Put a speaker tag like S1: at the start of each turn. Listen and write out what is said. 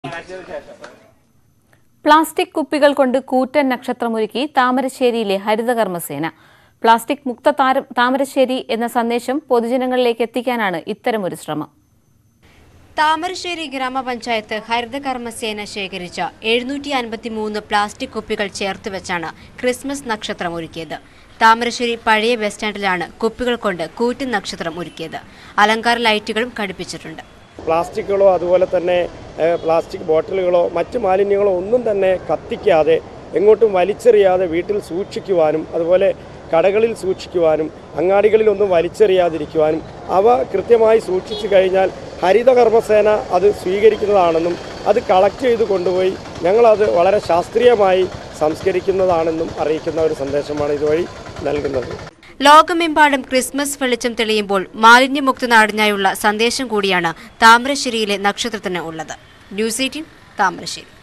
S1: plastic കുപ്പികൾ കൊണ്ട് കൂറ്റൻ നക്ഷത്രമൊരുക്കി താമരശ്ശേരിയിലെ ഹരിതകർമ്മസേന പ്ലാസ്റ്റിക് മുക്ത താര- താമരശ്ശേരി എന്ന സന്ദേശം പൊതുജനങ്ങളിലേക്ക് എത്തിക്കാനാണ് ഇത്തരമൊരു ശ്രമം
S2: താമരശ്ശേരി ഗ്രാമപഞ്ചായത്ത് ഹരിതകർമ്മസേന ശേഖരിച്ച എഴുന്നൂറ്റി അൻപത്തി മൂന്ന് പ്ലാസ്റ്റിക് കുപ്പികൾ ചേർത്ത് വെച്ചാണ് ക്രിസ്മസ് നക്ഷത്രം ഒരുക്കിയത് താമരശ്ശേരി പഴയ ബസ് സ്റ്റാൻഡിലാണ് കുപ്പികൾ കൊണ്ട് കൂറ്റൻ നക്ഷത്രം ഒരുക്കിയത് അലങ്കാര ലൈറ്റുകളും ഘടിപ്പിച്ചിട്ടുണ്ട്
S3: പ്ലാസ്റ്റിക്കുകളോ അതുപോലെ തന്നെ ഏഹ്, പ്ലാസ്റ്റിക് ബോട്ടിലുകളോ മറ്റ് മാലിന്യങ്ങളോ ഒന്നും തന്നെ കത്തിക്കാതെ എങ്ങോട്ടും വലിച്ചെറിയാതെ വീട്ടിൽ സൂക്ഷിക്കുവാനും അതുപോലെ കടകളിൽ സൂക്ഷിക്കുവാനും അങ്ങാടികളിലൊന്നും വലിച്ചെറിയാതിരിക്കുവാനും അവ കൃത്യമായി സൂക്ഷിച്ചു കഴിഞ്ഞാൽ ഹരിതകർമ്മസേന അത് സ്വീകരിക്കുന്നതാണെന്നും അത് കളക്ട് ചെയ്ത് കൊണ്ടുപോയി ഞങ്ങളത് വളരെ ശാസ്ത്രീയമായി സംസ്കരിക്കുന്നതാണെന്നും അറിയിക്കുന്ന ഒരു സന്ദേശമാണ് ഇതുവഴി നൽകുന്നത്
S2: ലോകമെമ്പാടും ക്രിസ്മസ് വെളിച്ചം തെളിയുമ്പോൾ മാലിന്യമുക്ത നാടിനായുള്ള സന്ദേശം കൂടിയാണ് താമരശ്ശേരിയിലെ നക്ഷത്രത്തിന് ഉള്ളത് ന്യൂസ് എയ്റ്റീൻ താമരശ്ശേരി